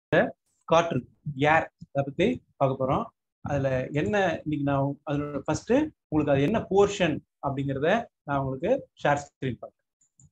காற்று ஏர் அதை பத்தி பார்க்க போறோம் அதுல என்ன இன்னைக்கு நான் அதோட ஃபர்ஸ்ட் உங்களுக்கு அது என்ன போர்ஷன் அப்படிங்கிறத நான் உங்களுக்கு ஷேர் ஸ்கிரீன் பார்க்குறேன்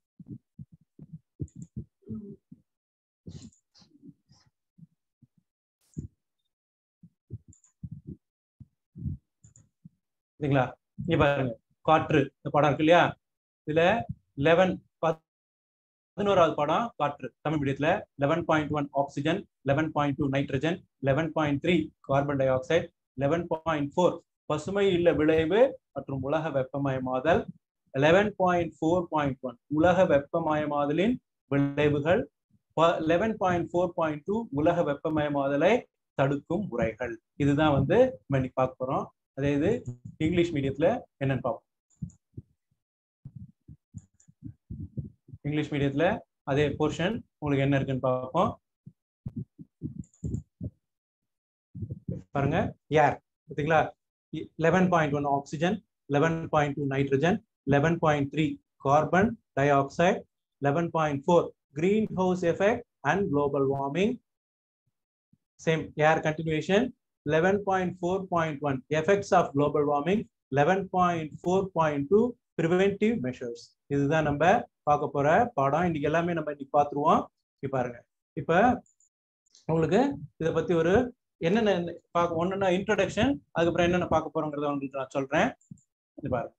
சரிங்களா இங்க பாருங்க காற்று இந்த படம் இருக்கு இல்லையா இதுல லெவன் பதினோராவது படம் காற்று தமிழ் மீடியத்துல eleven point one oxygen eleven point two nitrogen eleven point three carbon dioxide eleven point four பசுமை இல்ல விளைவு மற்றும் உலக வெப்பமயமாதல் eleven point four point one உலக வெப்பமயமாதலின் விளைவுகள் eleven point four point two உலக வெப்பமயமாதலை தடுக்கும் முறைகள் இதுதான் வந்து நம்ம இன்னைக்கு பார்க்க போறோம் அதே இது இங்கிலீஷ் மீடியத்துல என்னன்னு பார்ப்போம் இங்கிலீஷ் மீடியத்துல அதே போர்ஷன் உங்களுக்கு என்ன இருக்குன்னு பார்ப்போம் பாருங்க ஏர் பார்த்தீங்களா eleven point one oxygen eleven point two nitrogen eleven point three carbon dioxide eleven point four green house effect and global warming same air continuation 11.4.1 effects of global warming 11.4.2 preventive measures இதுதான் நம்ம பார்க்க போற பாடம் இன்னைக்கு எல்லாமே நம்ம இன்னைக்கு பார்த்துருவோம் இப்ப பாருங்க இப்ப உங்களுக்கு இதை பத்தி ஒரு என்னென்ன பார்க்க ஒன்னொன்னா இன்ட்ரடக்ஷன் அதுக்கப்புறம் என்னென்ன பார்க்க போறோங்கிறத உங்களுக்கு நான் சொல்றேன் இது பாருங்க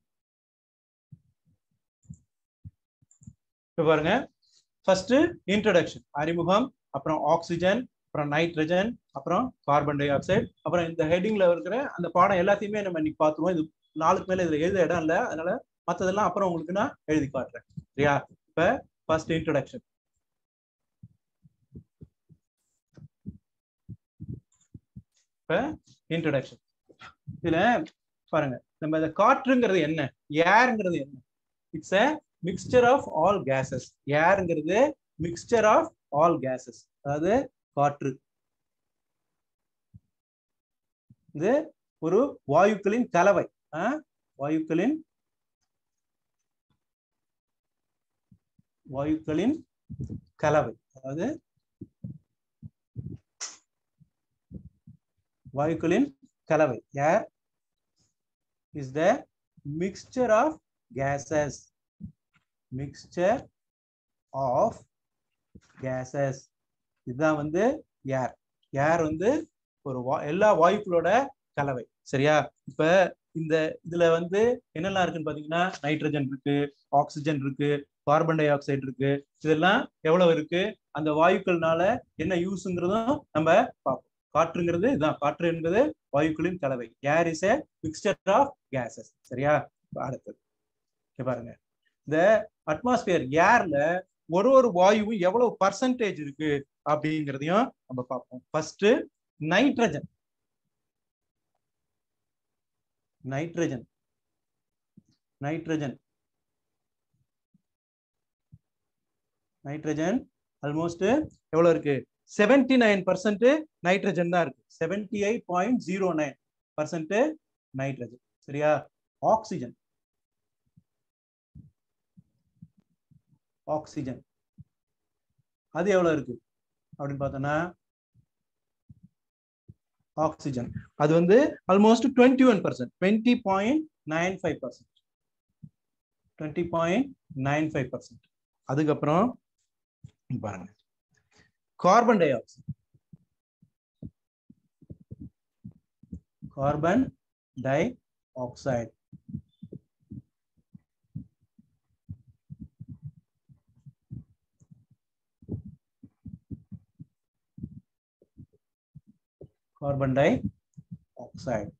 இப்ப பாருங்க ஃபர்ஸ்ட் இன்ட்ரடக்ஷன் அறிமுகம் அப்புறம் ஆக்சிஜன் அப்புறம் நைட்ரஜன் அப்புறம் கார்பன் டை ஆக்சைடு அப்புறம் இந்த ஹெட்டிங்ல இருக்கிற அந்த பாடம் எல்லாத்தையுமே நம்ம இன்னைக்கு பார்த்துருவோம் இது நாளுக்கு மேல இதுல எழுத இடம் இல்லை அதனால மற்றதெல்லாம் அப்புறம் உங்களுக்கு நான் எழுதி காட்டுறேன் சரியா இப்ப ஃபர்ஸ்ட் இன்ட்ரடக்ஷன் இப்ப இன்ட்ரடக்ஷன் இதுல பாருங்க நம்ம இந்த காற்றுங்கிறது என்ன ஏர்ங்கிறது என்ன it's a mixture of all gases ஏருங்கிறது மிக்சர் ஆஃப் ஆல் கேசஸ் அதாவது காற்று இது ஒரு வாயுக்களின் கலவை வாயுக்களின் வாயுக்களின் கலவை அதாவது வாயுக்களின் கலவை air is the mixture of gases mixture of gases இதுதான் வந்து ஏர் ஏர் வந்து ஒரு எல்லா வாயுக்களோட கலவை சரியா இப்ப இந்த இதுல வந்து என்னெல்லாம் இருக்குன்னு பாத்தீங்கன்னா நைட்ரஜன் இருக்கு ஆக்சிஜன் இருக்கு கார்பன் டை ஆக்சைடு இருக்கு இதெல்லாம் எவ்வளவு இருக்கு அந்த வாயுக்கள்னால என்ன யூஸ்ங்கிறதும் நம்ம பார்ப்போம் காற்றுங்கிறது இதுதான் காற்று என்பது வாயுக்களின் கலவை air is a mixture of gases சரியா அடுத்தது பாருங்க இந்த அட்மாஸ்பியர் ஏர்ல ஒரு ஒரு வாயுவும் எவ்வளவு பர்சன்டேஜ் இருக்கு அப்படிங்கிறதையும் நம்ம பார்ப்போம் first nitrogen nitrogen nitrogen nitrogen almost எவ்வளவு இருக்கு செவன்டி நைன் பர்சன்ட் நைட்ரஜன் தான் இருக்கு seventy eight point zero nine percent nitrogen சரியா ஆக்சிஜன் ஆக்சிஜன் அது எவ்வளவு இருக்கு அப்படின்னு பார்த்தோம்னா ஆக்சிஜன் அது வந்து almost twenty one percent twenty point nine five percent twenty point nine five percent அதுக்கப்புறம் பாருங்க carbon dioxide carbon dioxide carbon dioxide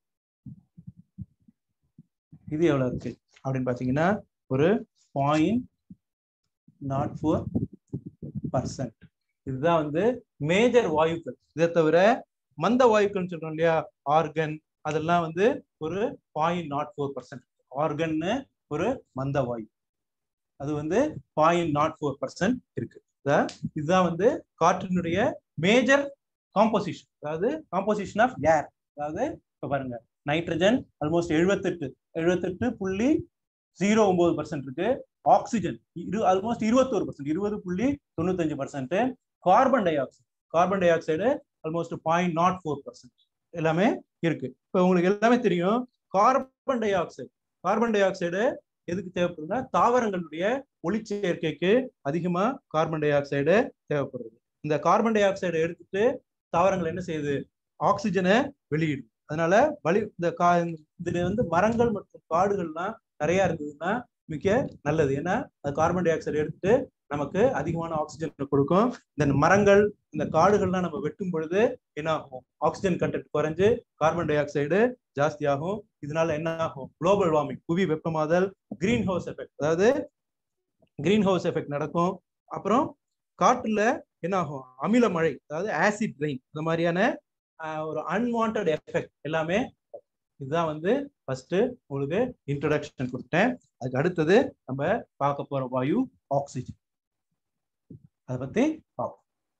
இது எவ்வளவு இருக்கு அப்படின்னு பாத்தீங்கன்னா ஒரு பாயிண்ட் நாட் ஃபோர் பர்சன்ட் இதுதான் வந்து மேஜர் வாயுக்கள் இதை தவிர மந்த வாயுக்கள் சொல்றோம் இல்லையா ஆர்கன் அதெல்லாம் வந்து ஒரு பாயிண்ட் நாட் ஃபோர் பர்சன்ட் ஆர்கன்னு ஒரு மந்த வாயு அது வந்து பாயிண்ட் நாட் ஃபோர் பர்சன்ட் இருக்கு இதுதான் வந்து காற்றினுடைய மேஜர் காம்போசிஷன் அதாவது காம்போசிஷன் ஆஃப் ஏர் அதாவது இப்போ பாருங்க நைட்ரஜன் ஆல்மோஸ்ட் எழுபத்தெட்டு எழுபத்தெட்டு புள்ளி ஜீரோ ஒன்பது பர்சன்ட் இருக்கு ஆக்சிஜன் இரு ஆல்மோஸ்ட் இருபத்தோரு பர்சன்ட் இருபது புள்ளி தொண்ணூத்தஞ்சு percent carbon dioxide carbon dioxide almost point naught four percent எல்லாமே இருக்கு இப்போ உங்களுக்கு எல்லாமே தெரியும் carbon dioxide carbon dioxide எதுக்கு தேவைப்படுதுன்னா தாவரங்களுடைய ஒளிச்சேர்க்கைக்கு அதிகமா கார்பன் டை ஆக்சைடு தேவைப்படுது இந்த கார்பன் டை ஆக்சைடை எடுத்துட்டு தாவரங்கள் என்ன செய்யுது ஆக்சிஜனை வெளியிடும் அதனால வலி இந்த கா இதுல வந்து மரங்கள் மற்றும் காடுகள்லாம் நிறைய இருந்ததுன்னா மிக நல்லது ஏன்னா அது கார்பன் டை ஆக்சைடு எடுத்துட்டு நமக்கு அதிகமான ஆக்சிஜன் கொடுக்கும் இந்த மரங்கள் இந்த காடுகள்லாம் நம்ம வெட்டும் பொழுது என்ன ஆகும் ஆக்சிஜன் கண்டென்ட் குறைஞ்சு கார்பன் டை ஆக்சைடு ஜாஸ்தி ஆகும் இதனால என்ன ஆகும் குளோபல் வார்மிங் புவி வெப்பமாதல் கிரீன் ஹவுஸ் எஃபெக்ட் அதாவது கிரீன் ஹவுஸ் எஃபெக்ட் நடக்கும் அப்புறம் காற்றுல என்ன ஆகும் அமில மழை அதாவது ஆசிட் ரெயின் இந்த மாதிரியான ஒரு அன்வான்ட் எஃபெக்ட் எல்லாமே இதுதான் வந்து ஃபர்ஸ்ட் உங்களுக்கு இன்ட்ரடக்ஷன் கொடுத்தேன் அதுக்கு அடுத்தது நம்ம பார்க்க போற வாயு ஆக்சிஜன் அதை பத்தி பார்ப்போம்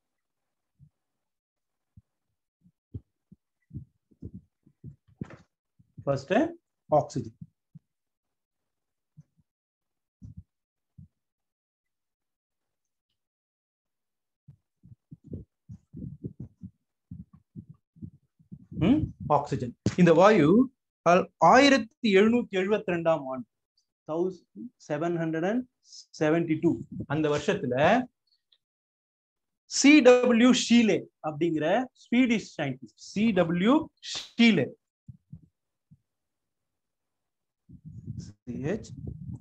ஃபர்ஸ்ட் ஆக்சிஜன் ஆக்சிஜன் இந்த வாயு ஆயிரத்தி எழுநூத்தி எழுபத்தி ரெண்டாம் ஆண்டு seven hundred and seventy two அந்த வருஷத்துல சி டபிள்யூ ஷீலே அப்படிங்கிற Swedish scientist C W Scheele C H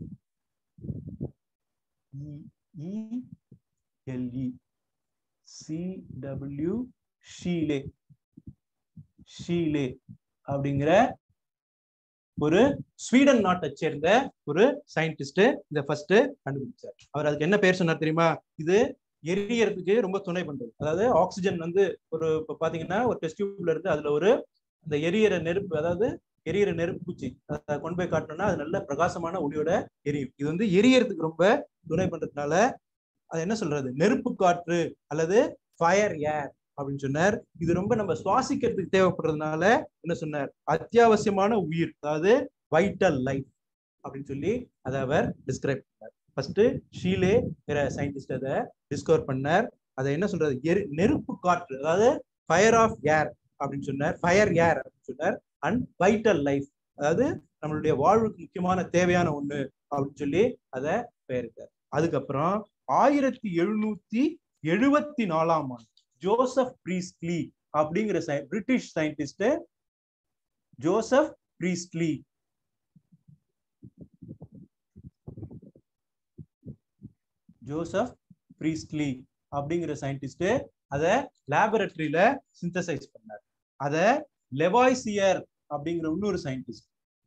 E L E C W Scheele Scheele அப்படிங்கிற ஒரு ஸ்வீடன் நாட்டை சேர்ந்த ஒரு சயின்டிஸ்ட் இதை ஃபர்ஸ்ட் கண்டுபிடிச்சார் அவர் அதுக்கு என்ன பேர் சொன்னார் தெரியுமா இது எரியறதுக்கு ரொம்ப துணை பண்றது அதாவது ஆக்சிஜன் வந்து ஒரு இப்போ பாத்தீங்கன்னா ஒரு டெஸ்ட் டியூப்ல இருந்து அதுல ஒரு அந்த எரியற நெருப்பு அதாவது எரியற நெருப்பு பூச்சி அதை கொண்டு போய் காட்டணும்னா அது நல்ல பிரகாசமான ஒளியோட எரியும் இது வந்து எரியறதுக்கு ரொம்ப துணை பண்றதுனால அது என்ன சொல்றது நெருப்பு காற்று அல்லது ஃபயர் ஏர் அப்படின்னு சொன்னார் இது ரொம்ப நம்ம சுவாசிக்கிறதுக்கு தேவைப்படுறதுனால என்ன சொன்னார் அத்தியாவசியமான உயிர் அதாவது வைட்டல் லைஃப் அப்படின்னு சொல்லி அதை அவர் டிஸ்கிரைப் பண்ணார் ஃபர்ஸ்ட் ஷீலே சயின்டிஸ்ட் அதை டிஸ்கவர் பண்ணார் அதை என்ன சொல்றது எரி நெருப்பு காற்று அதாவது ஃபயர் ஆஃப் ஏர் அப்படின்னு சொன்னார் ஃபயர் ஏர் அப்படின்னு சொன்னார் அண்ட் வைட்டல் லைஃப் அதாவது நம்மளுடைய வாழ்வுக்கு முக்கியமான தேவையான ஒண்ணு அப்படின்னு சொல்லி அதை பெயர்த்தார் அதுக்கப்புறம் ஆயிரத்தி எழுநூத்தி எழுபத்தி நாலாம் ஆண்டு ஜோசப் பிரீஸ்ட்லி அப்படிங்கிற British scientist Joseph Priestley Joseph Priestley அப்படிங்கிற சயின்டிஸ்ட் அதை லேபரட்டரியில சிந்தசைஸ் பண்ணார் அத லெவாய்சியர் அப்படிங்கிற இன்னொரு சயின்டிஸ்ட்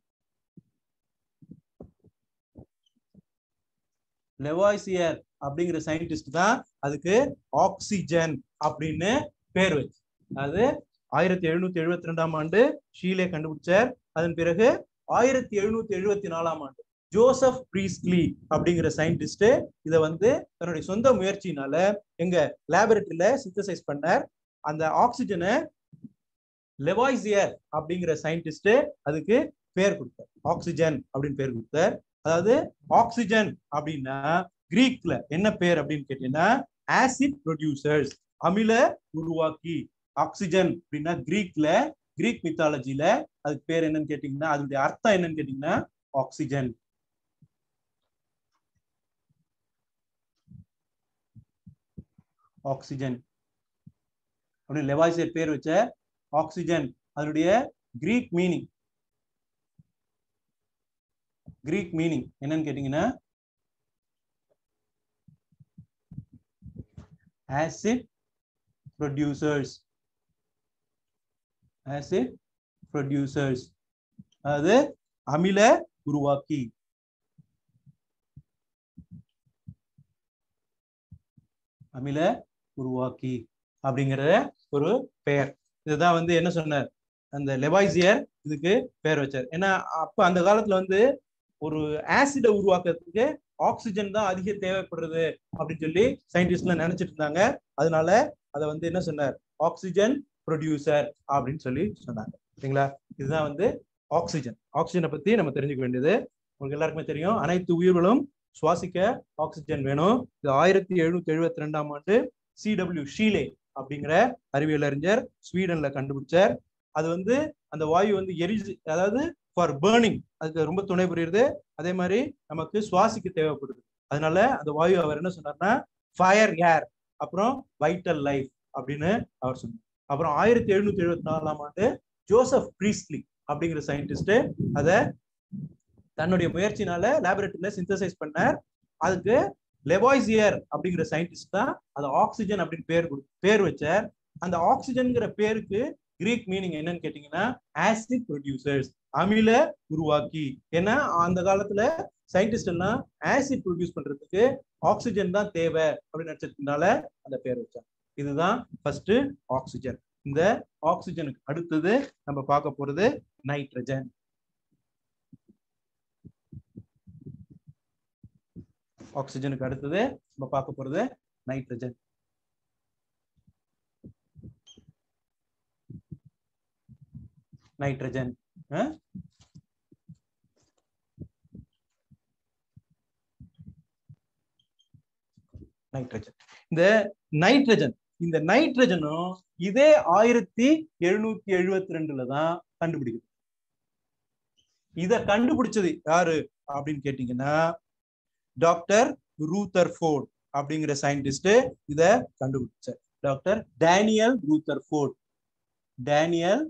லெவாய்சியர் அப்படிங்கிற சயின்டிஸ்ட் தான் அதுக்கு ஆக்சிஜன் அப்படின்னு பேர் வச்சு அது ஆயிரத்தி எழுநூத்தி எழுபத்தி ரெண்டாம் ஆண்டு ஷீலே கண்டுபிடிச்சார் அதன் பிறகு ஆயிரத்தி எழுநூத்தி எழுபத்தி நாலாம் ஆண்டு ஜோசப் பிரீஸ்ட்லி அப்படிங்கிற சயின்டிஸ்ட் இதை வந்து தன்னுடைய சொந்த முயற்சியினால எங்க லேபரட்டரியில சிந்தசைஸ் பண்ணார் அந்த ஆக்சிஜனை லெவாய்சியர் அப்படிங்கிற சயின்டிஸ்ட் அதுக்கு பேர் கொடுத்தார் ஆக்சிஜன் அப்படின்னு பேர் கொடுத்தார் அதாவது ஆக்சிஜன் அப்படின்னா கிரீக்ல என்ன பேர் அப்படின்னு கேட்டீங்கன்னா ஆசிட் ப்ரொடியூசர்ஸ் அமில உருவாக்கி ஆக்சிஜன் அப்படின்னா கிரீக்ல கிரீக் மித்தாலஜில அதுக்கு பேர் என்னன்னு கேட்டீங்கன்னா அதனுடைய அர்த்தம் என்னன்னு கேட்டீங்கன்னா ஆக்சிஜன் ஆக்சிஜன் அப்படின்னு லெவாய்சியர் பேர் வச்ச ஆக்சிஜன் அதனுடைய கிரீக் மீனிங் கிரீக் மீனிங் என்னன்னு கேட்டீங்கன்னா ஆசிட் ப்ரொடியூசர்ஸ் ஆசிட் ப்ரொடியூசர்ஸ் அதாவது அமில உருவாக்கி அமில உருவாக்கி அப்படிங்கிற ஒரு பெயர் இதுதான் வந்து என்ன சொன்னார் அந்த லெவாய்சியர் இதுக்கு பெயர் வச்சார் ஏன்னா அப்ப அந்த காலத்துல வந்து ஒரு ஆசிட உருவாக்குறதுக்கு ஆக்சிஜன் தான் அதிக தேவைப்படுறது அப்படின்னு சொல்லி சயின்டிஸ்ட்ல நினைச்சிட்டு இருந்தாங்க அதனால அதை வந்து என்ன சொன்னார் ஆக்சிஜன் ப்ரொடியூசர் அப்படின்னு சொல்லி சொன்னாங்க சரிங்களா இதுதான் வந்து ஆக்சிஜன் ஆக்சிஜனை பத்தி நம்ம தெரிஞ்சுக்க வேண்டியது உங்களுக்கு எல்லாருக்குமே தெரியும் அனைத்து உயிர்களும் சுவாசிக்க ஆக்சிஜன் வேணும் இது ஆயிரத்தி எழுநூத்தி எழுபத்தி ரெண்டாம் ஆண்டு சிடபிள்யூ ஷீலே அப்படிங்கிற அறிவியல் அறிஞர் ஸ்வீடன்ல கண்டுபிடிச்சார் அது வந்து அந்த வாயு வந்து எரிஞ்சு அதாவது ஃபார் பேர்னிங் அதுக்கு ரொம்ப துணை புரியுது அதே மாதிரி நமக்கு சுவாசிக்க தேவைப்படுது அதனால அந்த வாயு அவர் என்ன சொன்னார்னா ஃபயர் ஏர் அப்புறம் வைட்டல் லைஃப் அப்படின்னு அவர் சொன்னார் அப்புறம் ஆயிரத்தி எழுநூத்தி எழுபத்தி நாலாம் ஆண்டு ஜோசப் பிரீஸ்லி அப்படிங்கிற சயின்டிஸ்ட் அதை தன்னுடைய முயற்சினால லேபரேட்டரியில சிந்தசைஸ் பண்ணார் அதுக்கு லெவாய்சியர் அப்படிங்கிற சயின்டிஸ்ட் தான் அது ஆக்சிஜன் அப்படின்னு பேர் கொடு பேர் வச்சார் அந்த ஆக்சிஜன்ங்கிற பேருக்கு கிரீக் மீனிங் என்னன்னு கேட்டீங்கன்னா ஆசிட் ப்ரொடியூசர்ஸ் அமில உருவாக்கி ஏன்னா அந்த காலத்துல சயின்டிஸ்ட் எல்லாம் ஆசிட் ப்ரொடியூஸ் பண்றதுக்கு ஆக்சிஜன் தான் தேவை அப்படின்னு நினைச்சதுனால அந்த பேர் வச்சாங்க இதுதான் ஃபர்ஸ்ட் ஆக்சிஜன் இந்த ஆக்சிஜனுக்கு அடுத்தது நம்ம பார்க்க போறது நைட்ரஜன் ஆக்சிஜனுக்கு அடுத்தது நம்ம பார்க்க போறது நைட்ரஜன் நைட்ரஜன் நைட்ரஜன் இந்த நைட்ரஜன் இந்த நைட்ரஜனும் இதே ஆயிரத்தி எழுநூத்தி எழுபத்தி ரெண்டுல தான் கண்டுபிடிக்குது இத கண்டுபிடிச்சது யாரு அப்படின்னு கேட்டீங்கன்னா டாக்டர் ரூத்தர் ஃபோர்ட் அப்படிங்கிற சயின்டிஸ்ட் இத கண்டுபிடிச்சார் doctor Daniel Rutherford Daniel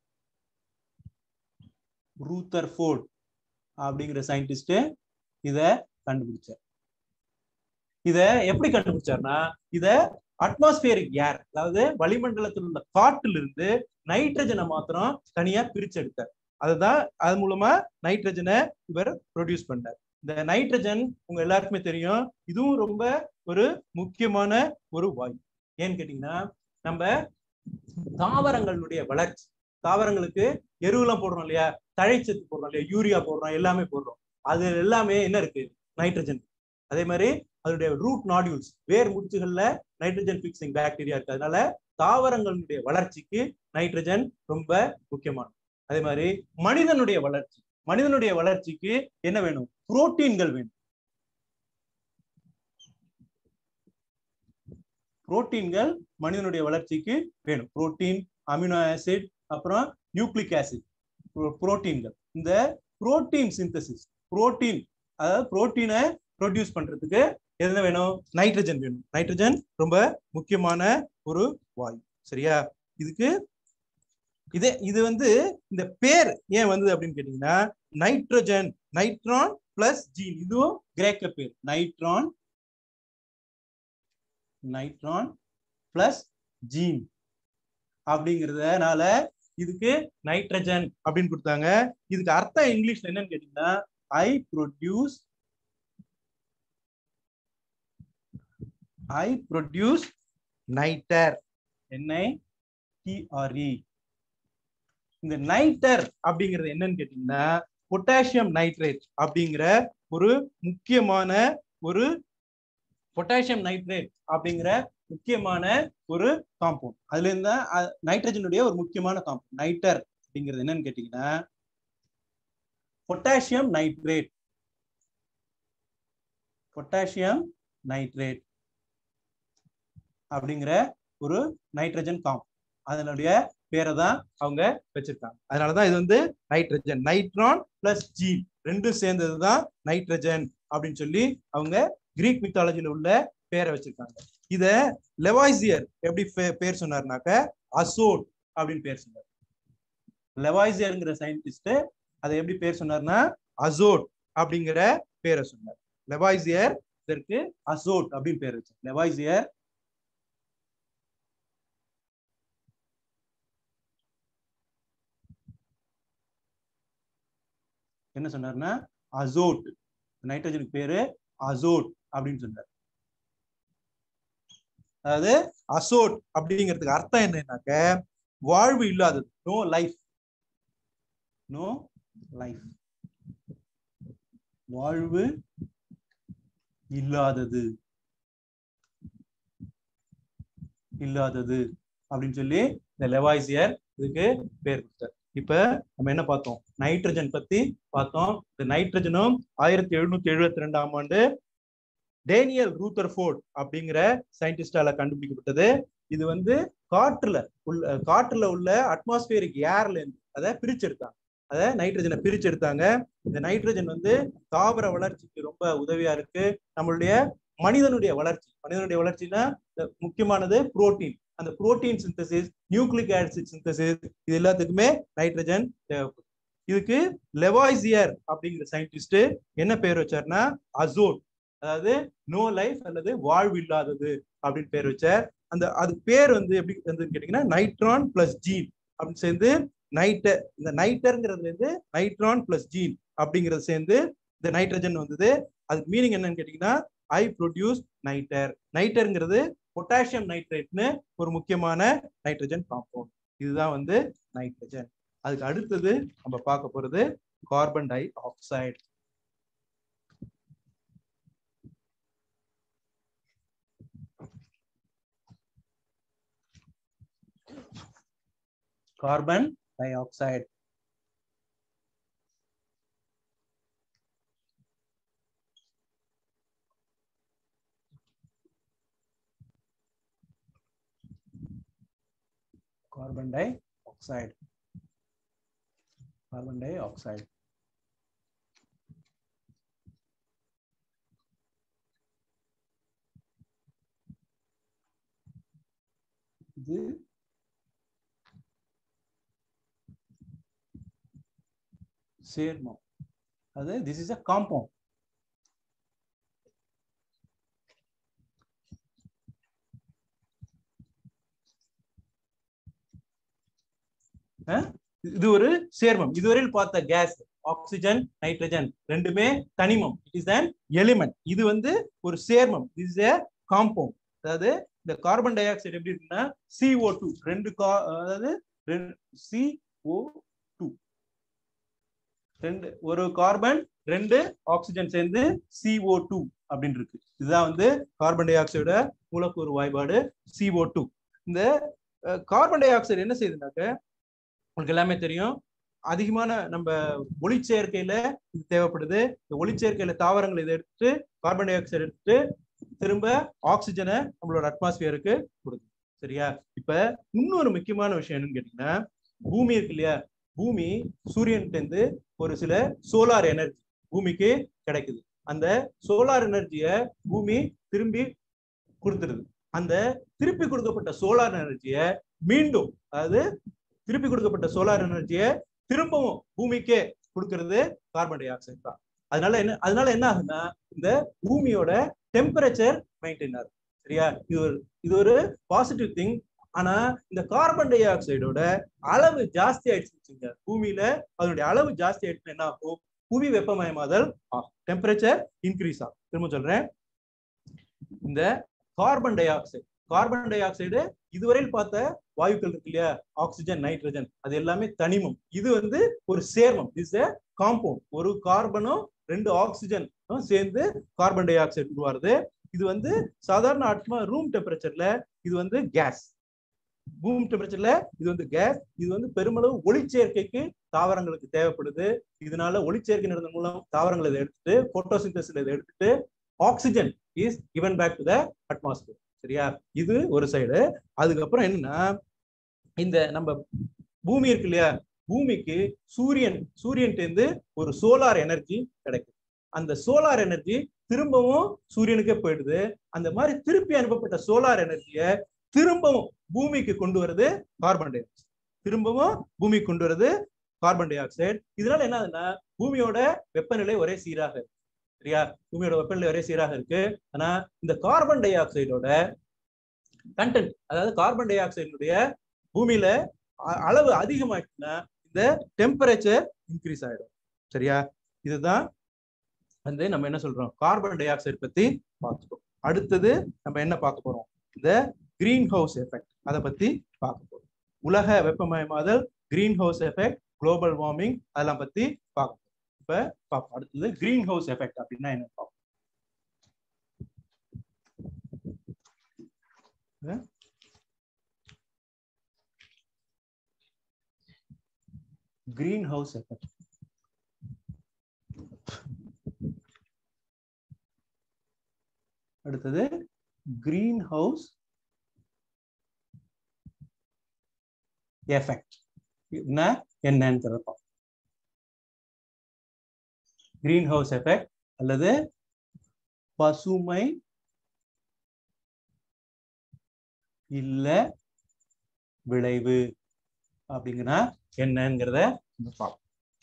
Rutherford அப்படிங்கிற சயின்டிஸ்ட் இத கண்டுபிடிச்சார் இத எப்படி கண்டுபிடிச்சார்னா இத அட்மாஸ்பியரிக் ஏர் அதாவது வளிமண்டலத்தில் உள்ள காற்றுல இருந்து நைட்ரஜனை மாத்திரம் தனியா பிரிச்சு எடுத்தார் அதுதான் அது மூலமா நைட்ரஜனை இவர் ப்ரொடியூஸ் பண்ணார் இந்த நைட்ரஜன் உங்க எல்லாருக்குமே தெரியும் இதுவும் ரொம்ப ஒரு முக்கியமான ஒரு வாயு ஏன்னு கேட்டீங்கன்னா நம்ம தாவரங்களுடைய வளர்ச்சி தாவரங்களுக்கு எருவெல்லாம் போடுறோம் இல்லையா தழைச்சத்து போடுறோம் இல்லையா யூரியா போடுறோம் எல்லாமே போடுறோம் அது எல்லாமே என்ன இருக்கு நைட்ரஜன் அதே மாதிரி அதனுடைய ரூட் நாடியூல்ஸ் வேர் முடிச்சுகள்ல நைட்ரஜன் பிக்சிங் பாக்டீரியா இருக்கு அதனால தாவரங்களுடைய வளர்ச்சிக்கு நைட்ரஜன் ரொம்ப முக்கியமானது அதே மாதிரி மனிதனுடைய வளர்ச்சி மனிதனுடைய வளர்ச்சிக்கு என்ன வேணும் புரோட்டீன்கள் வேணும் புரோட்டீன்கள் மனிதனுடைய வளர்ச்சிக்கு வேணும் புரோட்டீன் அமினோ ஆசிட் அப்புறம் நியூக்ளிக் ஆசிட் புரோட்டீன்கள் இந்த புரோட்டீன் சிந்தசிஸ் புரோட்டீன் அதாவது புரோட்டீனை ப்ரொடியூஸ் பண்றதுக்கு என்ன வேணும் நைட்ரஜன் வேணும் நைட்ரஜன் ரொம்ப முக்கியமான ஒரு வாயு சரியா இதுக்கு இதே இது வந்து இந்த பேர் ஏன் வந்தது அப்படின்னு கேட்டீங்கன்னா நைட்ரஜன் நைட்ரான் பிளஸ் ஜீன் இதுவும் கிரேக்க பேர் நைட்ரான் நைட்ரான் பிளஸ் ஜீன் அப்படிங்கிறதுனால இதுக்கு நைட்ரஜன் அப்படின்னு கொடுத்தாங்க இதுக்கு அர்த்தம் இங்கிலீஷ்ல என்னன்னு கேட்டீங்கன்னா I produce I produce nitre N I T R E இந்த நைட்டர் அப்படிங்கிறது என்னன்னு கேட்டீங்கன்னா பொட்டாசியம் நைட்ரேட் அப்படிங்கிற ஒரு முக்கியமான ஒரு பொட்டாசியம் நைட்ரேட் அப்படிங்கிற முக்கியமான ஒரு காம்பவுண்ட் அதுல இருந்தா நைட்ரஜனுடைய ஒரு முக்கியமான காம்பவுண்ட் நைட்டர் அப்படிங்கிறது என்னன்னு கேட்டீங்கன்னா பொட்டாசியம் நைட்ரேட் பொட்டாசியம் நைட்ரேட் அப்படிங்கிற ஒரு நைட்ரஜன் காம்பவுண்ட் அதனுடைய பேரை தான் அவங்க வச்சிருக்காங்க அதனாலதான் இது வந்து நைட்ரஜன் நைட்ரான் பிளஸ் ஜி ரெண்டும் சேர்ந்தது தான் நைட்ரஜன் அப்படின்னு சொல்லி அவங்க கிரீக் மித்தாலஜில உள்ள பேரை வச்சிருக்காங்க இத லெவாய்சியர் எப்படி பேர் சொன்னார்னாக்க அசோட் அப்படின்னு பேர் சொன்னார் லெவாய்சியர்ங்கிற சயின்டிஸ்ட் அதை எப்படி பேர் சொன்னார்னா அசோட் அப்படிங்கிற பேரை சொன்னார் லெவாய்சியர் இதற்கு அசோட் அப்படின்னு பேர் வச்சார் லெவாய்சியர் என்ன சொன்னார்னா அசோட் நைட்ரஜனுக்கு பேரு அசோட் அப்படின்னு சொன்னார் அதாவது அசோட் அப்படிங்கிறதுக்கு அர்த்தம் என்னன்னாக்க வாழ்வு இல்லாதது நோ லைஃப் நோ லைஃப் வாழ்வு இல்லாதது இல்லாதது அப்படின்னு சொல்லி இந்த லெவாய்சியர் இதுக்கு பேர் கொடுத்தார் இப்ப நம்ம என்ன பார்த்தோம் நைட்ரஜன் பத்தி பார்த்தோம் இந்த நைட்ரஜனும் ஆயிரத்தி எழுநூத்தி எழுபத்தி ரெண்டாம் ஆண்டு டேனியல் ரூத்தர் ஃபோர்ட் அப்படிங்கிற சயின்டிஸ்டால கண்டுபிடிக்கப்பட்டது இது வந்து காற்றுல உள்ள காற்றுல உள்ள அட்மாஸ்பியரிக் ஏர்ல இருந்து அதை பிரிச்செடுத்தாங்க அதை நைட்ரஜனை பிரிச்செடுத்தாங்க இந்த நைட்ரஜன் வந்து தாவர வளர்ச்சிக்கு ரொம்ப உதவியா இருக்கு நம்மளுடைய மனிதனுடைய வளர்ச்சி மனிதனுடைய வளர்ச்சினா இந்த முக்கியமானது புரோட்டீன் அந்த protein synthesis nucleic acid synthesis இது எல்லாத்துக்குமே நைட்ரஜன் தேவைப்படும் இதுக்கு லெவாய்சியர் அப்படிங்கிற சயின்டிஸ்ட் என்ன பேர் வச்சார்னா அசோட் அதாவது நோ லைஃப் அல்லது வாழ்வு இல்லாதது அப்படின்னு பேர் வச்சார் அந்த அது பேர் வந்து எப்படி வந்து கேட்டீங்கன்னா நைட்ரான் பிளஸ் ஜீன் அப்படின்னு சேர்ந்து நைட்டர் இந்த நைட்டருங்கிறதுல இருந்து நைட்ரான் பிளஸ் ஜீன் அப்படிங்கிறது சேர்ந்து இந்த நைட்ரஜன் வந்தது அதுக்கு மீனிங் என்னன்னு கேட்டீங்கன்னா ஐ ப்ரொடியூஸ் நைட்டர் நைட்டருங்கிறது பொட்டாசியம் நைட்ரேட்னு ஒரு முக்கியமான நைட்ரஜன் காம்பவுண்ட் இதுதான் வந்து நைட்ரஜன் அதுக்கு அடுத்தது நம்ம பார்க்க போறது carbon dioxide carbon dioxide carbon dioxide carbon dioxide இது சேர்மம் அது திஸ் இஸ் அ காம்பவுண்ட் இது ஒரு சேர்மம் இதுவரையில் பார்த்த கேஸ் ஆக்சிஜன் நைட்ரஜன் ரெண்டுமே தனிமம் இட் இஸ் அன் எலிமெண்ட் இது வந்து ஒரு சேர்மம் இஸ் ஏ காம்பவுண்ட் அதாவது இந்த கார்பன் டை ஆக்சைடு எப்படி இருக்குன்னா சிஓ டூ ரெண்டு கா அதாவது சிஓ டூ ரெண்டு ஒரு கார்பன் ரெண்டு ஆக்சிஜன் சேர்ந்து சிஓ டூ அப்படின்னு இருக்கு இதுதான் வந்து கார்பன் டை ஆக்சைடோட மூலக்கூறு வாய்ப்பாடு சிஓ டூ இந்த கார்பன் டை ஆக்சைடு என்ன செய்யுதுனாக்க உங்களுக்கு எல்லாமே தெரியும் அதிகமான நம்ம ஒளிச்சேர்க்கையில இது தேவைப்படுது இந்த ஒளிச்சேர்க்கையில தாவரங்கள் இதை எடுத்துட்டு கார்பன் டை ஆக்சைடு எடுத்துட்டு திரும்ப ஆக்சிஜனை நம்மளோட அட்மாஸ்பியருக்கு கொடுக்குது சரியா இப்ப இன்னொரு முக்கியமான விஷயம் என்னன்னு கேட்டீங்கன்னா பூமி இருக்கு இல்லையா பூமி சூரியன்கிட்ட இருந்து ஒரு சில சோலார் எனர்ஜி பூமிக்கு கிடைக்குது அந்த சோலார் எனர்ஜிய பூமி திரும்பி கொடுத்துருது அந்த திருப்பி கொடுக்கப்பட்ட சோலார் எனர்ஜிய மீண்டும் அதாவது திருப்பி கொடுக்கப்பட்ட சோலார் எனர்ஜியை திரும்பவும் பூமிக்கே கொடுக்கறது கார்பன் டை ஆக்சைடு தான் அதனால என்ன அதனால என்ன ஆகுதுன்னா இந்த பூமியோட டெம்பரேச்சர் மெயின்டைன் ஆகுது சரியா இது ஒரு இது ஒரு பாசிட்டிவ் திங் ஆனா இந்த கார்பன் டை ஆக்சைடோட அளவு ஜாஸ்தி ஆயிடுச்சுங்க பூமியில அதனுடைய அளவு ஜாஸ்தி ஆயிடுச்சுன்னா என்ன ஆகும் புவி வெப்பமயமாதல் ஆகும் டெம்பரேச்சர் இன்க்ரீஸ் ஆகும் திரும்ப சொல்றேன் இந்த carbon dioxide carbon dioxide இதுவரையில் பார்த்த வாயுக்கள் இருக்கு இல்லையா ஆக்சிஜன் நைட்ரஜன் அது எல்லாமே தனிமம் இது வந்து ஒரு சேர்மம் இஸ் ஏ காம்பவுண்ட் ஒரு கார்பனும் ரெண்டு ஆக்சிஜனும் சேர்ந்து கார்பன் டை ஆக்சைடு உருவாருது இது வந்து சாதாரண அட்மா ரூம் டெம்பரேச்சர்ல இது வந்து கேஸ் ரூம் டெம்பரேச்சர்ல இது வந்து கேஸ் இது வந்து பெருமளவு ஒளிச்சேர்க்கைக்கு தாவரங்களுக்கு தேவைப்படுது இதனால ஒளிச்சேர்க்கை நடந்த மூலம் தாவரங்கள் இதை எடுத்துட்டு போட்டோசிந்தசிஸ் இதை எடுத்துட்டு oxygen is given back to the atmosphere சரியா இது ஒரு சைடு அதுக்கப்புறம் என்னன்னா இந்த நம்ம பூமி இருக்கு இல்லையா பூமிக்கு சூரியன் சூரியன்டேந்து ஒரு சோலார் எனர்ஜி கிடைக்குது அந்த சோலார் எனர்ஜி திரும்பவும் சூரியனுக்கே போயிடுது அந்த மாதிரி திருப்பி அனுப்பப்பட்ட சோலார் எனர்ஜியை திரும்பவும் பூமிக்கு கொண்டு வருது கார்பன் டை ஆக்சைடு திரும்பவும் பூமிக்கு கொண்டு வருது கார்பன் டை ஆக்சைடு இதனால என்ன ஆகுதுன்னா பூமியோட வெப்பநிலை ஒரே சீராக இருக்கு சரியா பூமியோட வெப்பநிலை ஒரே சீராக இருக்கு ஆனா இந்த கார்பன் டை ஆக்சைடோட கண்டென்ட் அதாவது கார்பன் டை ஆக்சைடுடைய பூமியில அளவு அதிகமாச்சுன்னா இந்த டெம்பரேச்சர் இன்க்ரீஸ் ஆயிடும் சரியா இதுதான் வந்து நம்ம என்ன சொல்றோம் கார்பன் டை ஆக்சைடு பத்தி பார்த்துட்டோம் அடுத்தது நம்ம என்ன பார்க்க போறோம் இந்த கிரீன் ஹவுஸ் எஃபெக்ட் அதை பத்தி பார்க்க போறோம் உலக வெப்பமயமாதல் greenhouse effect global warming அதெல்லாம் பத்தி பார்க்க போறோம் இப்ப பார்ப்போம் அடுத்தது கிரீன் ஹவுஸ் எஃபெக்ட் அப்படின்னா என்ன பார்ப்போம் கிரீன் ஹவுஸ் எஃபெக்ட் அடுத்தது கிரீன் ஹவுஸ் எஃபெக்ட் என்ன என்னன்னு பார்ப்போம் கிரீன் ஹவுஸ் எஃபெக்ட் அல்லது பசுமை இல்ல விளைவு அப்படிங்கன்னா என்னங்கிறத பார்ப்போம்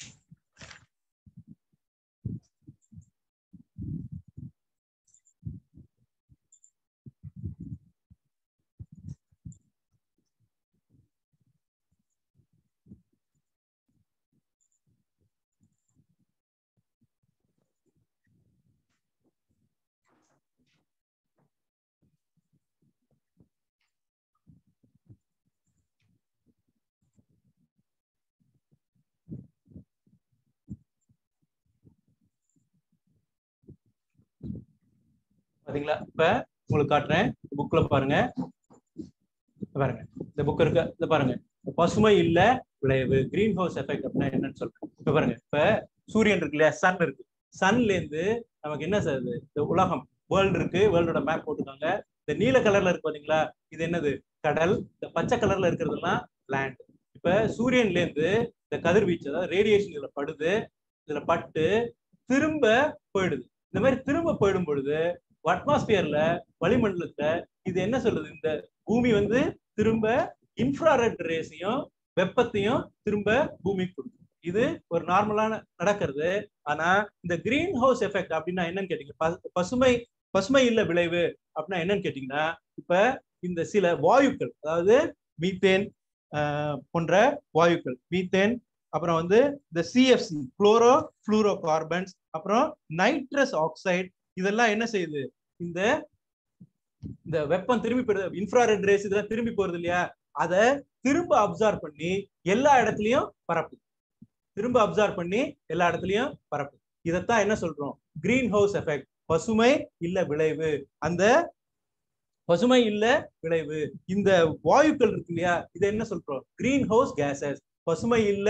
பாத்தீங்களா இப்ப உங்களுக்கு காட்டுறேன் புக்ல பாருங்க பாருங்க இந்த புக் இருக்கு இந்த பாருங்க பசுமை இல்ல விளைவு கிரீன் ஹவுஸ் எஃபெக்ட் அப்படின்னா என்னன்னு சொல்றேன் இப்ப பாருங்க இப்ப சூரியன் இருக்கு இல்லையா சன் இருக்கு சன்ல இருந்து நமக்கு என்ன சார் இந்த உலகம் வேர்ல்டு இருக்கு வேர்ல்டோட மேப் போட்டுருக்காங்க இந்த நீல கலர்ல இருக்கு பாத்தீங்களா இது என்னது கடல் இந்த பச்சை கலர்ல இருக்கிறதுலாம் லேண்ட் இப்ப சூரியன்ல இருந்து இந்த கதிர்வீச்சு அதாவது ரேடியேஷன் இதுல படுது இதுல பட்டு திரும்ப போயிடுது இந்த மாதிரி திரும்ப போயிடும் பொழுது அட்மாஸ்பியர்ல வளிமண்டலத்துல இது என்ன சொல்றது இந்த பூமி வந்து திரும்ப இன்ஃப்ராரெட் ரேஸையும் வெப்பத்தையும் திரும்ப பூமிக்கு கொடுக்கும் இது ஒரு நார்மலான நடக்கிறது ஆனா இந்த கிரீன் ஹவுஸ் எஃபெக்ட் அப்படின்னா என்னன்னு கேட்டீங்க பசுமை பசுமை இல்ல விளைவு அப்படின்னா என்னன்னு கேட்டீங்கன்னா இப்ப இந்த சில வாயுக்கள் அதாவது மீத்தேன் போன்ற வாயுக்கள் மீத்தேன் அப்புறம் வந்து இந்த சிஎஃப்சி குளோரோ ஃப்ளூரோ கார்பன்ஸ் அப்புறம் நைட்ரஸ் ஆக்சைடு இதெல்லாம் என்ன செய்யுது இந்த இந்த வெப்பம் திரும்பி போறது இன்ஃப்ராரெட் ரேஸ் இதெல்லாம் திரும்பி போறது இல்லையா அதை திரும்ப அப்சார்ப் பண்ணி எல்லா இடத்துலயும் பரப்பு திரும்ப அப்சார்ப் பண்ணி எல்லா இடத்துலயும் பரப்பு இதைத்தான் என்ன சொல்றோம் கிரீன் ஹவுஸ் எஃபெக்ட் பசுமை இல்ல விளைவு அந்த பசுமை இல்ல விளைவு இந்த வாயுக்கள் இருக்கு இல்லையா இதை என்ன சொல்றோம் கிரீன் ஹவுஸ் கேசஸ் பசுமை இல்ல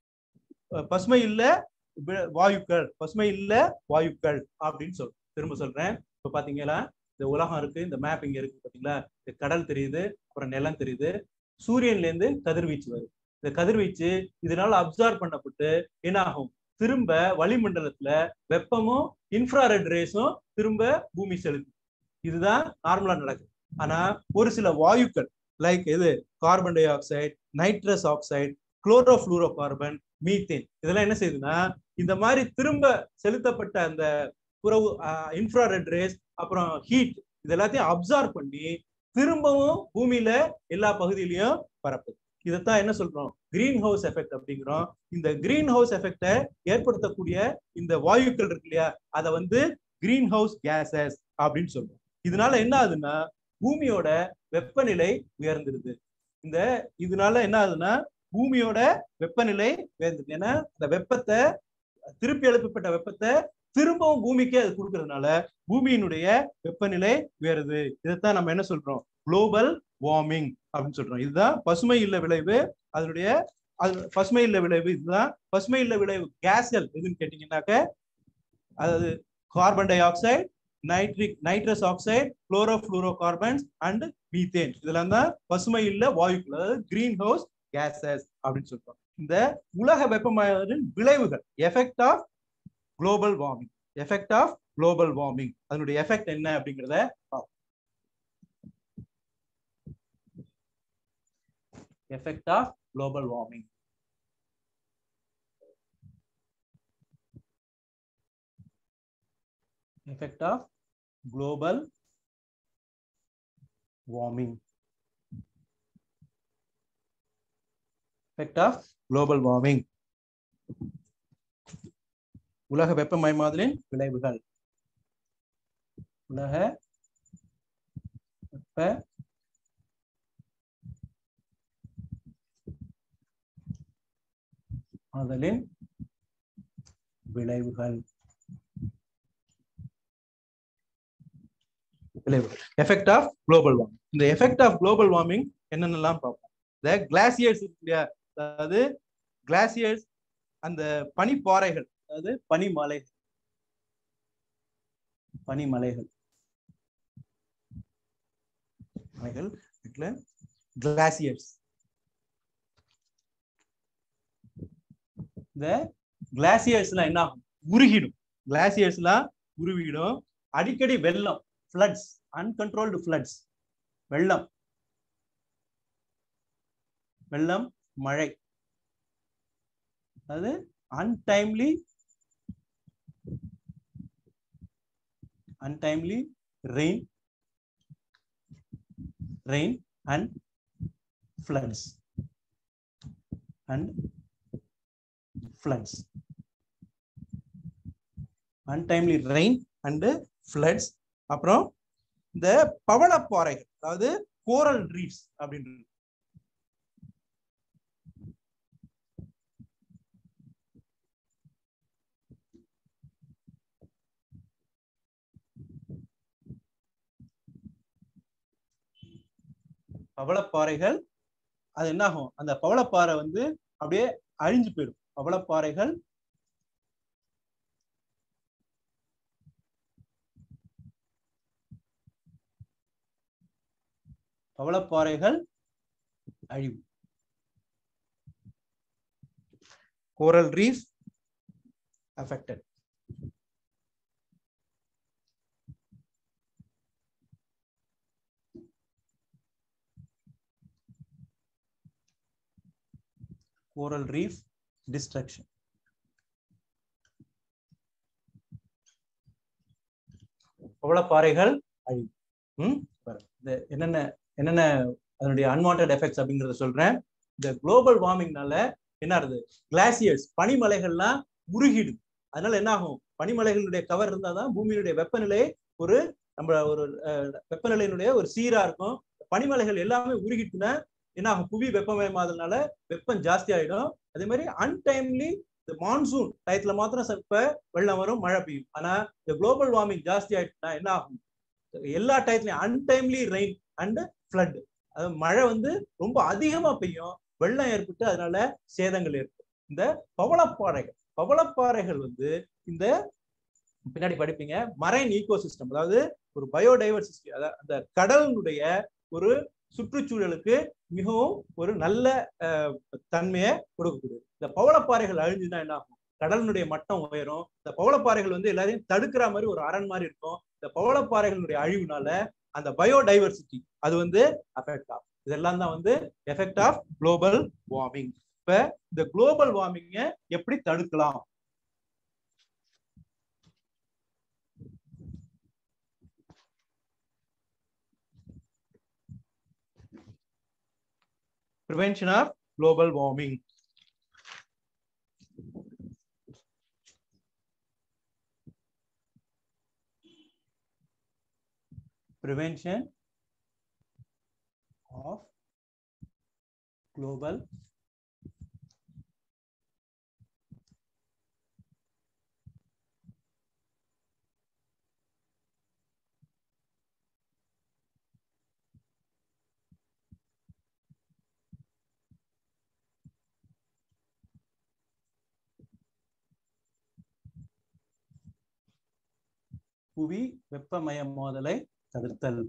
பசுமை இல்ல வாயுக்கள் பசுமை இல்ல வாயுக்கள் அப்படின்னு சொல்றோம் திரும்ப சொல்றேன் இப்ப பாத்தீங்களா இந்த உலகம் இருக்கு இந்த மேப் இங்க இருக்கு பாத்தீங்களா இந்த கடல் தெரியுது அப்புறம் நிலம் தெரியுது சூரியன்ல இருந்து கதிர்வீச்சு வருது இந்த கதிர்வீச்சு இதனால அப்சார்ப் பண்ணப்பட்டு என்ன ஆகும் திரும்ப வளிமண்டலத்துல வெப்பமும் இன்ஃப்ராரெட் ரேஸும் திரும்ப பூமி செலுத்து இதுதான் நார்மலா நடக்குது ஆனா ஒரு சில வாயுக்கள் லைக் இது carbon dioxide nitrous oxide chlorofluorocarbon methane இதெல்லாம் என்ன செய்யுதுன்னா இந்த மாதிரி திரும்ப செலுத்தப்பட்ட அந்த புறவு இன்ஃப்ராரெட் ரேஸ் அப்புறம் ஹீட் இது எல்லாத்தையும் அப்சார்ப் பண்ணி திரும்பவும் பூமியில எல்லா பகுதியிலையும் பரப்புது இதைத்தான் என்ன சொல்றோம் கிரீன் ஹவுஸ் எஃபெக்ட் அப்படிங்கிறோம் இந்த கிரீன் ஹவுஸ் எஃபெக்டை ஏற்படுத்தக்கூடிய இந்த வாயுக்கள் இருக்கு இல்லையா அதை வந்து கிரீன் ஹவுஸ் கேசஸ் அப்படின்னு சொல்றோம் இதனால என்ன ஆகுதுன்னா பூமியோட வெப்பநிலை உயர்ந்துருது இந்த இதனால என்ன ஆகுதுன்னா பூமியோட வெப்பநிலை உயர்ந்துருது ஏன்னா இந்த வெப்பத்தை திருப்பி எழுப்பப்பட்ட வெப்பத்தை திரும்பவும் பூமிக்கே அது கொடுக்கறதுனால பூமியினுடைய வெப்பநிலை உயருது இதைத்தான் நம்ம என்ன சொல்றோம் குளோபல் வார்மிங் அப்படின்னு சொல்றோம் இதுதான் பசுமை இல்ல விளைவு அதனுடைய அது பசுமை இல்ல விளைவு இதுதான் பசுமை இல்ல விளைவு கேஸ்கள் எதுன்னு கேட்டீங்கன்னாக்க அதாவது carbon dioxide nitric nitrous oxide chlorofluorocarbons and methane இதெல்லாம் தான் பசுமை இல்ல வாயுக்கள் அதாவது கிரீன் ஹவுஸ் கேசஸ் அப்படின்னு சொல்றோம் இந்த உலக வெப்பமயத்தின் விளைவுகள் effect of global warming effect of global warming அதனுடைய எஃபெக்ட் என்ன அப்படிங்கிறத effect of global warming effect of global warming effect of global warming உலக வெப்பமயமாதலின் விளைவுகள் உலக வெப்ப மாதலின் விளைவுகள் விளைவுகள் எஃபெக்ட் ஆஃப் குளோபல் வார்மிங் இந்த எஃபெக்ட் ஆஃப் குளோபல் வார்மிங் என்னென்னலாம் பார்ப்போம் இந்த கிளாசியர்ஸ் இருக்கு இல்லையா அதாவது கிளாசியர்ஸ் அந்த பனிப்பாறைகள் அதாவது பனிமலைகள் பனிமலைகள் மலைகள் கிளாசியர்ஸ் இந்த கிளாசியர்ஸ்லாம் என்ன ஆகும் உருகிடும் கிளாசியர்ஸ்லாம் உருவிடும் அடிக்கடி வெள்ளம் ஃப்ளட்ஸ் அன்கண்ட்ரோல்டு ஃப்ளட்ஸ் வெள்ளம் வெள்ளம் மழை அதாவது untimely untimely rain rain and floods and floods untimely rain and floods அப்புறம் இந்த பவளப்பாறைகள் அதாவது கோரல் ரீஃப்ஸ் அப்படின்றது பவளப்பாறைகள் அது என்ன ஆகும் அந்த பவளப்பாறை வந்து அப்படியே அழிஞ்சு போயிடும் பவளப்பாறைகள் பவளப்பாறைகள் அழிவு coral reef affected coral reef destruction பவளப்பாறைகள் அழிவு ம் பாரு. இந்த என்னென்ன என்னென்ன அதனுடைய அன்வான்ட் எஃபெக்ட்ஸ் அப்படிங்கறத சொல்றேன் இந்த குளோபல் வார்மிங்னால என்ன ஆகுது கிளாசியர்ஸ் பனிமலைகள்லாம் உருகிடுது அதனால என்ன ஆகும் பனிமலைகளுடைய கவர் இருந்தாதான் பூமியினுடைய வெப்பநிலை ஒரு நம்ம ஒரு அஹ், வெப்பநிலையினுடைய ஒரு சீரா இருக்கும் பனிமலைகள் எல்லாமே உருகிட்டுனா என்ன ஆகும் புவி வெப்பமயமாதனால வெப்பம் ஜாஸ்தி ஆயிடும் அதே மாதிரி அன்டைம்லி இந்த மான்சூன் டயத்துல மாத்திரம் இப்ப வெள்ளம் வரும் மழை பெய்யும் ஆனா இந்த குளோபல் வார்மிங் ஜாஸ்தி ஆயிடுச்சுன்னா என்ன ஆகும் எல்லா டயத்துலயும் அன்டைம்லி ரெயின் அண்ட் ஃப்ளட் அது மழை வந்து ரொம்ப அதிகமா பெய்யும் வெள்ளம் ஏற்பட்டு அதனால சேதங்கள் ஏற்படும் இந்த பவளப்பாறைகள் பவளப்பாறைகள் வந்து இந்த பின்னாடி படிப்பீங்க மரைன் ஈகோசிஸ்டம் அதாவது ஒரு பயோடைவர்சிட்டி அதாவது அந்த கடலினுடைய ஒரு சுற்றுச்சூழலுக்கு மிகவும் ஒரு நல்ல அஹ், தன்மையை கொடுக்கக்கூடியது இந்த பவளப்பாறைகள் அழிஞ்சுன்னா என்ன ஆகும் கடலினுடைய மட்டம் உயரும் இந்த பவளப்பாறைகள் வந்து எல்லாரையும் தடுக்கிற மாதிரி ஒரு அரண் மாதிரி இருக்கும் இந்த பவளப்பாறைகளுடைய அழிவுனால அந்த பயோடைவர்சிட்டி அது வந்து அஃபெக்ட் ஆகும் இதெல்லாம் தான் வந்து எஃபெக்ட் ஆஃப் குளோபல் வார்மிங் இப்ப இந்த குளோபல் வார்மிங்க எப்படி தடுக்கலாம் prevention of global warming prevention of global புவி வெப்பமயமாதலை தடுத்தல்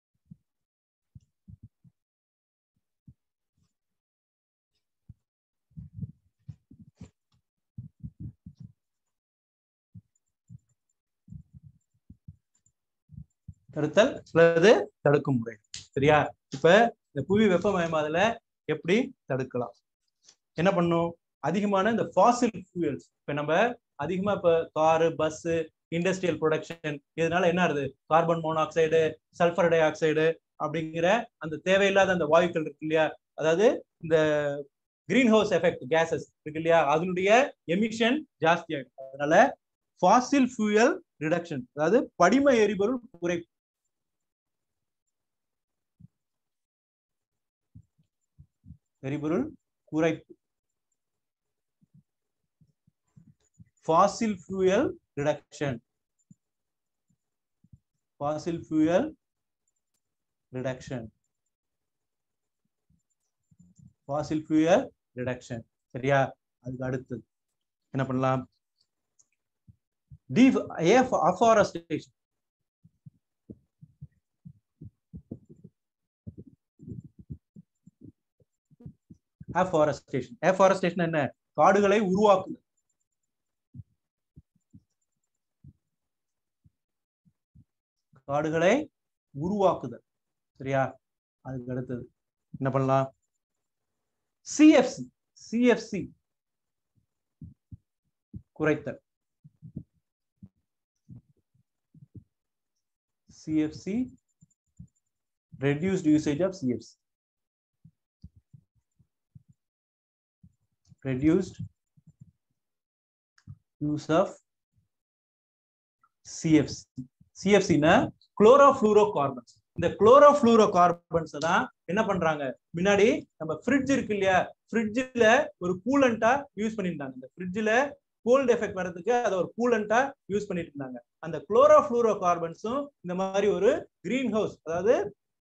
தடுத்தல் அல்லது தடுக்கும் முறை சரியா இப்ப இந்த புவி வெப்பமயமாதல எப்படி தடுக்கலாம் என்ன பண்ணும் அதிகமான இந்த ஃபாசில் ஃபியூயல்ஸ் இப்ப நம்ம அதிகமா இப்ப காரு பஸ் இண்டஸ்ட்ரியல் ப்ரொடக்ஷன் இதனால என்ன ஆகுது carbon monoxide sulphur dioxide அப்படிங்கிற அந்த தேவையில்லாத அந்த வாயுக்கள் இருக்கு இல்லையா அதாவது இந்த கிரீன் ஹவுஸ் எஃபெக்ட் கேசஸ் இருக்கு இல்லையா அதனுடைய எமிஷன் ஜாஸ்தி ஆகும் அதனால ஃபாசில் ஃபியூயல் ரிடக்ஷன் அதாவது படிம எரிபொருள் குறைப்பு எரிபொருள் குறைப்பு fossil fuel reduction fossil fuel reduction fossil fuel reduction சரியா அதுக்கு அடுத்தது என்ன பண்ணலாம் Def- Af- afforestation afforestation afforestation என்ன காடுகளை உருவாக்குதல் காடுகளை உருவாக்குதல் சரியா அதுக்கு அடுத்தது என்ன பண்ணலாம் சிஎஃப்சி சிஎஃப்சி குறைத்தல் CFC reduced usage of CFC. Reduced use of CFC. CFC னா குளோரோஃப்ளூரோகார்பன்ஸ் இந்த குளோரோஃப்ளூரோகார்பன்ஸ் தான் என்ன பண்றாங்க முன்னாடி நம்ம ஃப்ரிட்ஜ் இருக்கு இல்லையா ஃப்ரிட்ஜில் ஒரு கூலண்டா யூஸ் பண்ணியிருந்தாங்க இந்த ஃப்ரிட்ஜில் கோல்டு எஃபெக்ட் வர்றதுக்கு அதை ஒரு கூலண்டா யூஸ் பண்ணிட்டு இருந்தாங்க அந்த குளோரோஃப்ளூரோ கார்பன்ஸும் இந்த மாதிரி ஒரு கிரீன் ஹவுஸ் அதாவது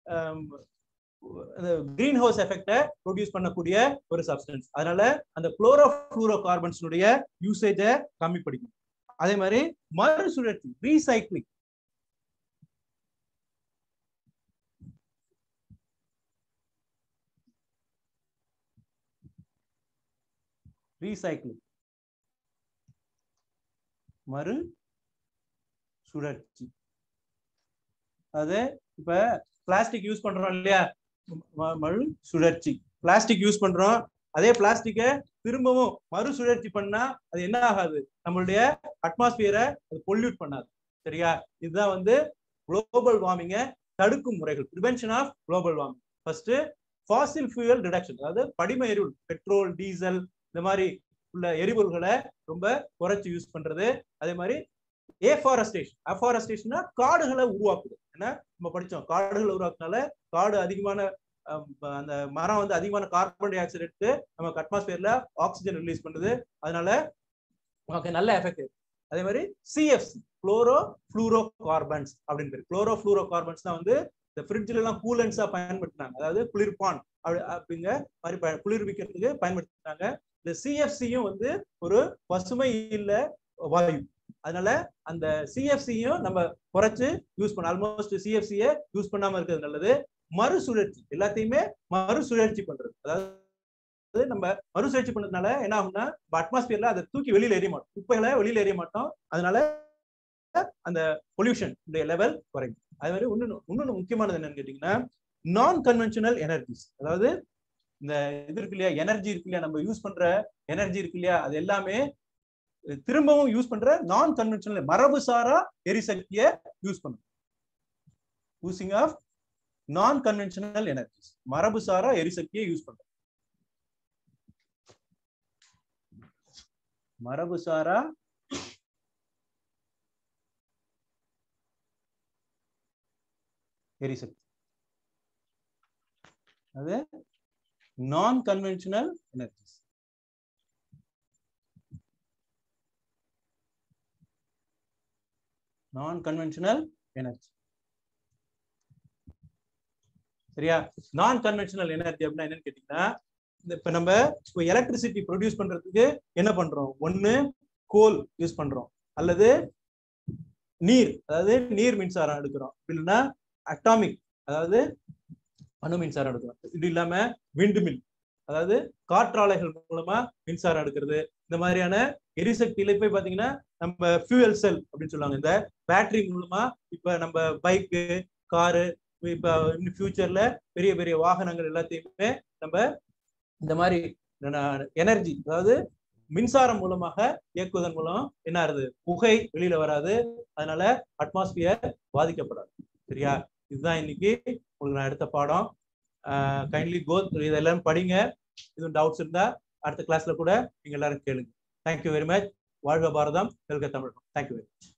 கிரீன் ஹவுஸ் எஃபெக்டை ப்ரொடியூஸ் பண்ணக்கூடிய ஒரு சப்ஸ்டன்ஸ் அதனால அந்த குளோரோஃப்ளூரோ கார்பன்ஸுடைய யூசேஜை கம்மி படிக்கும் அதே மாதிரி மறுசுழற்சி ரீசைக்ளிங் ரீசைக்ளிங் மறு சுழற்சி அது இப்ப பிளாஸ்டிக் யூஸ் பண்றோம் இல்லையா மறு சுழற்சி பிளாஸ்டிக் யூஸ் பண்றோம் அதே பிளாஸ்டிக்கை திரும்பவும் மறுசுழற்சி பண்ணா அது என்ன ஆகாது நம்மளுடைய அட்மாஸ்பியரை அது பொல்யூட் பண்ணாது சரியா இதுதான் வந்து குளோபல் வார்மிங்கை தடுக்கும் முறைகள் prevention of global warming first fossil fuel reduction அதாவது படிம எரிபொருள் பெட்ரோல் டீசல் இந்த மாதிரி உள்ள எரிபொருள்களை ரொம்ப குறைச்சு யூஸ் பண்றது அதே மாதிரி ஏஃபாரஸ்டேஷன் அஃபாரஸ்டேஷன்னா காடுகளை உருவாக்குது ஏன்னா நம்ம படிச்சோம் காடுகளை உருவாக்குனால காடு அதிகமான அந்த மரம் வந்து அதிகமான கார்பன் டை ஆக்சைடு எடுத்து நமக்கு அட்மாஸ்பியர்ல ஆக்சிஜன் ரிலீஸ் பண்ணுது அதனால நமக்கு நல்ல எஃபெக்ட் அதே மாதிரி சிஎஃப்சி குளோரோ ஃப்ளூரோ கார்பன்ஸ் அப்படின்னு பேர் குளோரோ ஃப்ளூரோ கார்பன்ஸ் தான் வந்து இந்த ஃப்ரிட்ஜ்ல எல்லாம் கூலன்ஸா பயன்படுத்தினாங்க அதாவது குளிர்பான் அப்படி அப்படிங்க மாதிரி குளிர்விக்கிறதுக்கு பயன்படுத்தினாங்க இந்த சிஎஃப்சியும் வந்து ஒரு பசுமை இல்ல வாயு அதனால அந்த சிஎஃப்சியும் நம்ம குறைச்சு யூஸ் பண்ண ஆல்மோஸ்ட் சிஎஃப்சியை யூஸ் பண்ணாம இருக்கிறது நல்லது மறுசுழற்சி எல்லாத்தையுமே மறுசுழற்சி பண்றது அதாவது நம்ம மறுசுழற்சி பண்ணதுனால என்ன ஆகும்னா அட்மாஸ்பியர்ல அதை தூக்கி வெளியில எறிய மாட்டோம் குப்பைகளை வெளியில எறிய மாட்டோம் அதனால அந்த பொல்யூஷன் லெவல் குறையும் அது மாதிரி இன்னொன்னு இன்னொன்னு முக்கியமானது என்னன்னு கேட்டீங்கன்னா நான் கன்வென்ஷனல் எனர்ஜிஸ் அதாவது இந்த இது இருக்கு இல்லையா எனர்ஜி இருக்கு இல்லையா நம்ம யூஸ் பண்ற எனர்ஜி இருக்கு இல்லையா அது எல்லாமே திரும்பவும் யூஸ் பண்ற நான் கன்வென்ஷனல் மரபு சாரா எரிசக்தியை யூஸ் பண்ணும் using of non conventional energies மரபு சாரா எரிசக்தியை யூஸ் பண்றோம் மரபு சாரா எரிசக்தி அது non conventional energies non conventional energy சரியா நான் கன்வென்ஷனல் எனர்ஜி அப்படின்னா என்னன்னு கேட்டீங்கன்னா இப்ப நம்ம இப்போ எலக்ட்ரிசிட்டி ப்ரொடியூஸ் பண்றதுக்கு என்ன பண்றோம் ஒண்ணு கோல் யூஸ் பண்றோம் அல்லது நீர் அதாவது நீர் மின்சாரம் எடுக்கிறோம் இல்லைன்னா அட்டாமிக் அதாவது அணு மின்சாரம் எடுக்கிறோம் இது இல்லாம விண்டு மில் அதாவது காற்றாலைகள் மூலமா மின்சாரம் எடுக்கிறது இந்த மாதிரியான எரிசக்தியில போய் பாத்தீங்கன்னா நம்ம ஃபியூயல் செல் அப்படின்னு சொல்லுவாங்க இந்த பேட்டரி மூலமா இப்ப நம்ம பைக்கு காரு இப்ப இன்னும் ஃபியூச்சர்ல பெரிய பெரிய வாகனங்கள் எல்லாத்தையுமே நம்ம இந்த மாதிரி எனர்ஜி அதாவது மின்சாரம் மூலமாக இயக்குவதன் மூலம் என்ன ஆகுது புகை வெளியில வராது அதனால அட்மாஸ்பியர் பாதிக்கப்படாது சரியா இதுதான் இன்னைக்கு உங்களுக்கு நான் எடுத்த பாடம் கைண்ட்லி கோ இதெல்லாம் படிங்க எதுவும் டவுட்ஸ் இருந்தா அடுத்த கிளாஸ்ல கூட நீங்க எல்லாரும் கேளுங்க தேங்க்யூ வெரி மச் வாழ்க பாரதம் வெல்க தமிழகம் தேங்க்யூ வெரி மச்